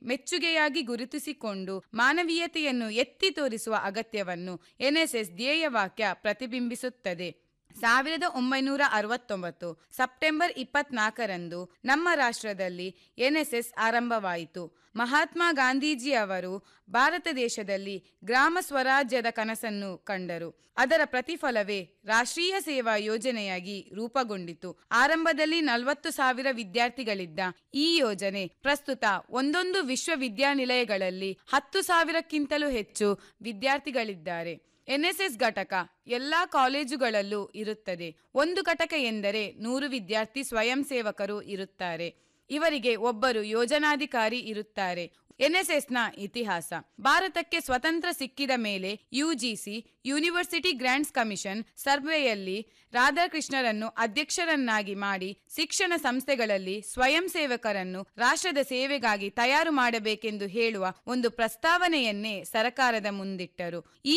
ಮೆಚ್ಚುಗೆಯಾಗಿ ಗುರುತಿಸಿಕೊಂಡು ಮಾನವೀಯತೆಯನ್ನು ಎತ್ತಿ ತೋರಿಸುವ ಅಗತ್ಯವನ್ನು ಎನ್ಎಸ್ಎಸ್ ಧ್ಯೇಯವಾಕ್ಯ ಪ್ರತಿಬಿಂಬಿಸುತ್ತದೆ ಸಾವಿರದ ಒಂಬೈನೂರ ಅರವತ್ತೊಂಬತ್ತು ಸೆಪ್ಟೆಂಬರ್ ಇಪ್ಪತ್ನಾಲ್ಕರಂದು ನಮ್ಮ ರಾಷ್ಟ್ರದಲ್ಲಿ ಎನ್ಎಸ್ಎಸ್ ಆರಂಭವಾಯಿತು ಮಹಾತ್ಮ ಗಾಂಧೀಜಿ ಅವರು ಭಾರತ ದೇಶದಲ್ಲಿ ಗ್ರಾಮ ಸ್ವರಾಜ್ಯದ ಕನಸನ್ನು ಕಂಡರು ಅದರ ಪ್ರತಿಫಲವೇ ರಾಷ್ಟ್ರೀಯ ಸೇವಾ ಯೋಜನೆಯಾಗಿ ರೂಪುಗೊಂಡಿತು ಆರಂಭದಲ್ಲಿ ನಲವತ್ತು ಸಾವಿರ ವಿದ್ಯಾರ್ಥಿಗಳಿದ್ದ ಈ ಯೋಜನೆ ಪ್ರಸ್ತುತ ಒಂದೊಂದು ವಿಶ್ವವಿದ್ಯಾನಿಲಯಗಳಲ್ಲಿ ಹತ್ತು ಸಾವಿರಕ್ಕಿಂತಲೂ ಹೆಚ್ಚು ವಿದ್ಯಾರ್ಥಿಗಳಿದ್ದಾರೆ ಎನ್ಎಸ್ಎಸ್ ಘಟಕ ಎಲ್ಲಾ ಕಾಲೇಜುಗಳಲ್ಲೂ ಇರುತ್ತದೆ ಒಂದು ಘಟಕ ಎಂದರೆ ನೂರು ವಿದ್ಯಾರ್ಥಿ ಸ್ವಯಂ ಸೇವಕರು ಇರುತ್ತಾರೆ ಇವರಿಗೆ ಒಬ್ಬರು ಯೋಜನಾಧಿಕಾರಿ ಇರುತ್ತಾರೆ ಎನ್ಎಸ್ಎಸ್ನ ಇತಿಹಾಸ ಭಾರತಕ್ಕೆ ಸ್ವತಂತ್ರ ಸಿಕ್ಕಿದ ಮೇಲೆ ಯುಜಿಸಿ ಯೂನಿವರ್ಸಿಟಿ ಗ್ರಾಂಟ್ಸ್ ಕಮಿಷನ್ ಸರ್ವೆಯಲ್ಲಿ ರಾಧಾಕೃಷ್ಣರನ್ನು ಅಧ್ಯಕ್ಷರನ್ನಾಗಿ ಮಾಡಿ ಶಿಕ್ಷಣ ಸಂಸ್ಥೆಗಳಲ್ಲಿ ಸ್ವಯಂ ಸೇವಕರನ್ನು ರಾಷ್ಟ್ರದ ಸೇವೆಗಾಗಿ ತಯಾರು ಮಾಡಬೇಕೆಂದು ಹೇಳುವ ಒಂದು ಪ್ರಸ್ತಾವನೆಯನ್ನೇ ಸರಕಾರದ ಮುಂದಿಟ್ಟರು ಈ